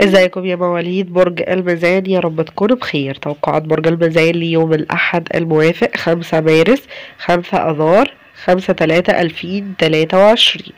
ازيكم يا مواليد برج الميزان يا رب تكونوا بخير توقعات برج الميزان ليوم الأحد الموافق خمسة مارس خمسة أذار خمسة تلاتة ألفين تلاتة وعشرين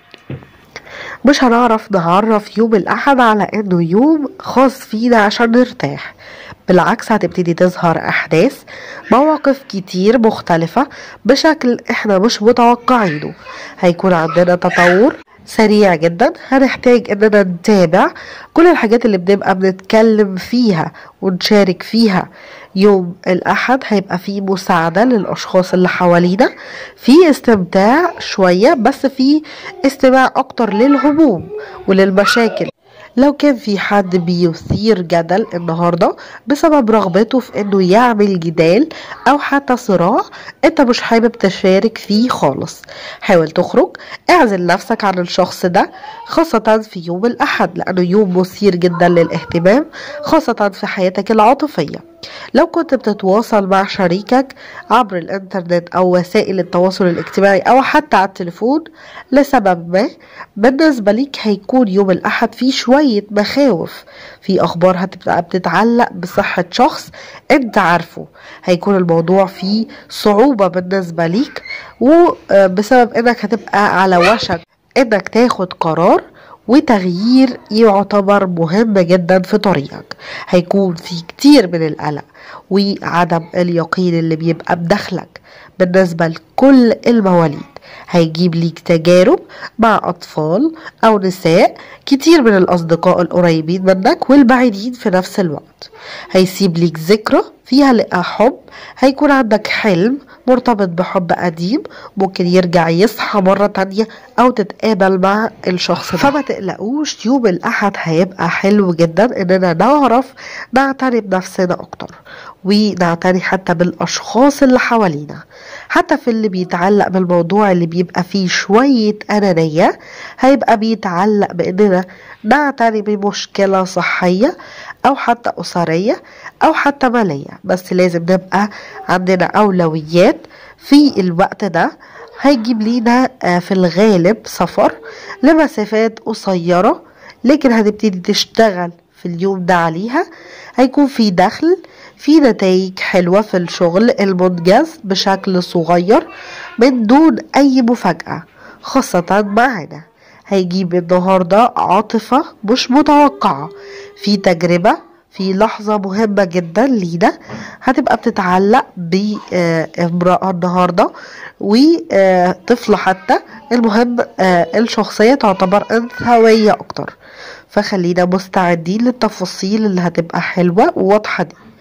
مش هنعرف نعرف يوم الأحد على إنه يوم خاص فينا عشان نرتاح بالعكس هتبتدي تظهر أحداث مواقف كتير مختلفة بشكل إحنا مش متوقعينه هيكون عندنا تطور سريع جدا هنحتاج اننا نتابع كل الحاجات اللي بنبقى بنتكلم فيها ونشارك فيها يوم الأحد هيبقى فيه مساعدة للأشخاص اللي حوالينا في استمتاع شوية بس في استماع أكتر للهموم وللمشاكل لو كان في حد بيثير جدل النهاردة بسبب رغبته في انه يعمل جدال او حتى صراع انت مش حابب تشارك فيه خالص حاول تخرج اعزل نفسك عن الشخص ده خاصة في يوم الاحد لانه يوم مثير جدا للاهتمام خاصة في حياتك العاطفية لو كنت بتتواصل مع شريكك عبر الانترنت او وسائل التواصل الاجتماعي او حتى على التليفون لسبب ما بالنسبة ليك هيكون يوم الاحد فيه شوية مخاوف في اخبار هتبقى بتتعلق بصحة شخص انت عارفه هيكون الموضوع فيه صعوبة بالنسبة ليك وبسبب انك هتبقى على وشك انك تاخد قرار وتغيير يعتبر مهم جدا في طريقك هيكون في كتير من القلق وعدم اليقين اللي بيبقى بدخلك بالنسبة لكل المواليد هيجيب ليك تجارب مع أطفال أو نساء كتير من الأصدقاء القريبين منك والبعيدين في نفس الوقت هيسيب ليك ذكرى فيها لقى حب هيكون عندك حلم مرتبط بحب قديم ممكن يرجع يصحى مرة تانية أو تتقابل مع الشخص ده فما تقلقوش يوم الأحد هيبقى حلو جدا إننا نعرف نعتني بنفسنا أكتر ونعتني حتى بالأشخاص اللي حوالينا حتى في اللي بيتعلق بالموضوع اللي بيبقى فيه شوية أنانية هيبقى بيتعلق بإننا نعتني بمشكلة صحية أو حتى أسرية أو حتى مالية بس لازم نبقى عندنا أولويات في الوقت ده هيجيب لينا في الغالب سفر لمسافات قصيرة لكن هنبتدي تشتغل في اليوم ده عليها هيكون في دخل في نتائج حلوة في الشغل المنجز بشكل صغير من دون أي مفاجأة خاصة معنا هيجيب النهاردة عاطفة مش متوقعة في تجربة في لحظة مهمة جدا لينا هتبقى بتتعلق بامرأة النهاردة وطفلة حتى المهم الشخصية تعتبر انثوية أكتر فخلينا مستعدين للتفاصيل اللي هتبقى حلوة وواضحة دي